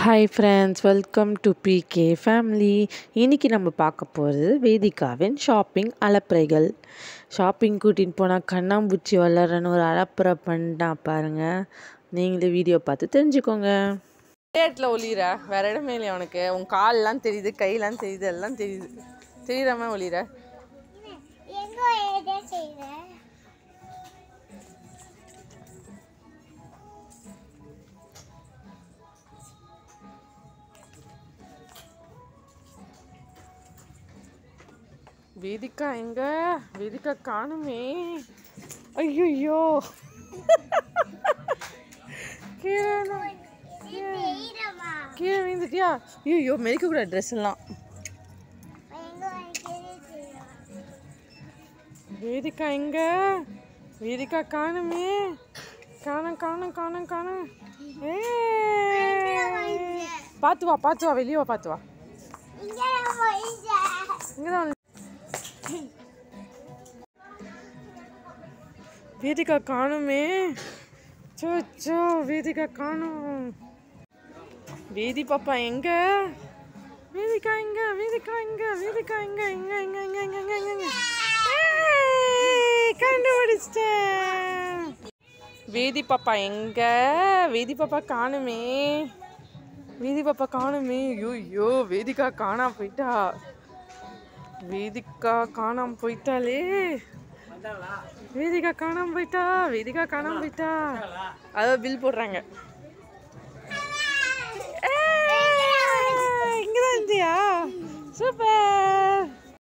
hi friends welcome to PK family இன்னைக்கு நம்ம பார்க்க போகிறது வேதிகாவின் ஷாப்பிங் அலப்பறைகள் ஷாப்பிங் கூட்டின்னு போனால் கண்ணாம்பூச்சி வளரன்னு ஒரு அலப்பறை பண்ணிட்டா பாருங்க நீங்களே வீடியோ பார்த்து தெரிஞ்சுக்கோங்க விளையாட்டில் ஒளிகிற வேற இடமே இல்லையா உனக்கு உன் கால்லாம் தெரியுது கையெல்லாம் தெரியுது எல்லாம் தெரியுது தெரியுறாம ஒளிகிற எங்கோ ஏதோ செய்ற வேதிகா எங்க வேதிகா காணுமே ஐயோ கீழே நான் செய்றமா கீழே விழுந்துட்டியா ஐயோ மெரிக்க கூட ட்ரெஸ் எல்லாம் எங்கோ ஏதோ செய்றா வேதிகா எங்க வேதிகா காணுமே காணும் காணும் காணும் காணும் ஏ பார்த்து வா பார்த்து வா வெளியே வா பார்த்து வா இங்க போயிச்சா இங்கதான் வந்து- வேதிகா காணுமே சோ சோ வேதிகா காணும் வேதி பாப்பா எங்க வேதிகா எங்க வேதிகா எங்க வேதிகா எங்க எங்க எங்க எங்க எங்க எங்க எங்க எங்க ஏய், கண்டுபிடிச்சிட்டேன் வேதி பாப்பா எங்க வேதி பாப்பா காணுமே வேதி பாப்பா காணுமே ஐயோ ஐயோ வேதிகா காணாம போயிட்டா வேதிகா காணாம போயிட்டாளே வேதிகா காணாம போயிட்டா வேதிகா காணாம போயிட்டா அதோ பில் போடுறாங்க ஏய், இங்கதான் இருந்தியா சூப்பர்